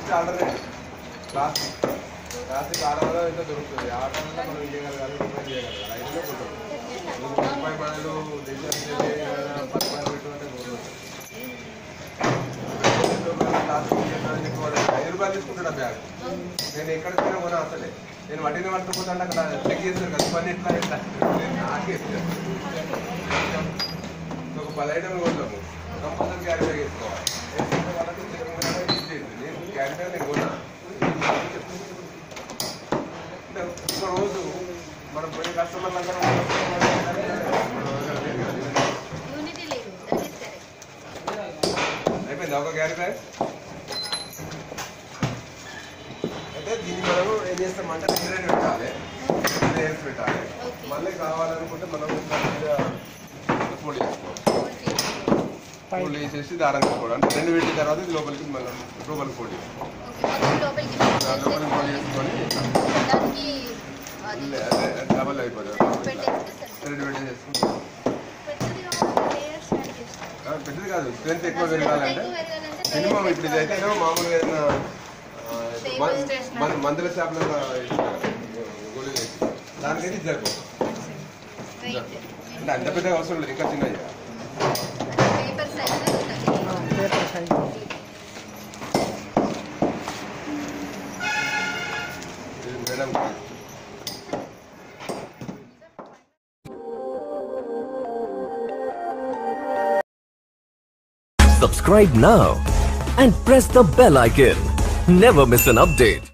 Best alternative plastic plastic ఆడలో అయితే దొరుకుతుంది ఆ టైంలో మనం చేయగలగాలి రూపాయలు చేయగలగాలి ఐదులో కొంటాం ముప్పై పనులు దేశానికి పది పనులు పెట్టుకుంటే కుదరదు. ప్లాస్టిక్ చేద్దామని చెప్పి వాడు ఐదు రూపాయలు తీసుకుంటాడు ఆ బ్యాగ్ నేను ఎక్కడ తిన్నా కొనా అసలే నేను వడ్డీని పట్టుకుపోతాను అక్కడ చెక్ చేస్తాను కదా పని ఎట్లా ఎట్లా నేను నాకే ఒక పది ఐటమ్లు కొంటాము కంపల్సరీ క్యారీ బ్యాగ్ వేసుకోవాలి వేసుకుంటే వాళ్ళకి తెలియకుండా ఇచ్చేది నేను క్యారీ బ్యాగ్ నేను కొన్నా అంటే ఒక రోజు మనం పోయి కస్టమర్ల దగ్గర యూనిటీ లేదు దట్ ఈస్ కరెక్ట్ అయిపోయిందా ఒక క్యారీ బ్యాగ్ అయితే దీన్ని మనం ఏం చేస్తామంటే డిజైన్ పెట్టాలి డిజైన్స్ పెట్టాలి Okay. మళ్ళీ కావాలనుకుంటే మనం ఫోల్డ్ చేసుకోవాలి ఫోల్డ్ చేసేసి దారం తీసుకోవడం అంటే రెండు పెట్టిన తర్వాత ఇది లోపలికి మనం లోపలికి ఫోల్డ్ చేసుకోవాలి ఓకే లోపలికి లోపలికి ఫోల్డ్ చేసుకొని దానికి అది లే- అదే డబల్ అయిపోతుంది పెట్టేస్తే సరే రెండు పెట్టేసేసుకుంటాం పెద్దది కావాలి లేయర్స్ యాడ్ చేస్తాం ఆ, పెద్దది కాదు స్ట్రెంత్ ఎక్కువ పెరగాలంటే ఎక్కువ పెరగాలంటే మినిమం layers ఇప్పుడు ఇదైతే ఏమో మామూలుగా ఏదైనా ఆ, మన- Stable మన మందుల షాప్లో గోళీలు వేసి దానికైతే ఇది సరిపోతుంది వెయిట్ అంటే అంత పెద్దగా అవసరం లేదు ఇంకా చిన్నది పేపర్ సైజ్ ఉంటుంది పేపర్ సైజ్ ఇది madam Subscribe now and press the bell icon. Never miss an update.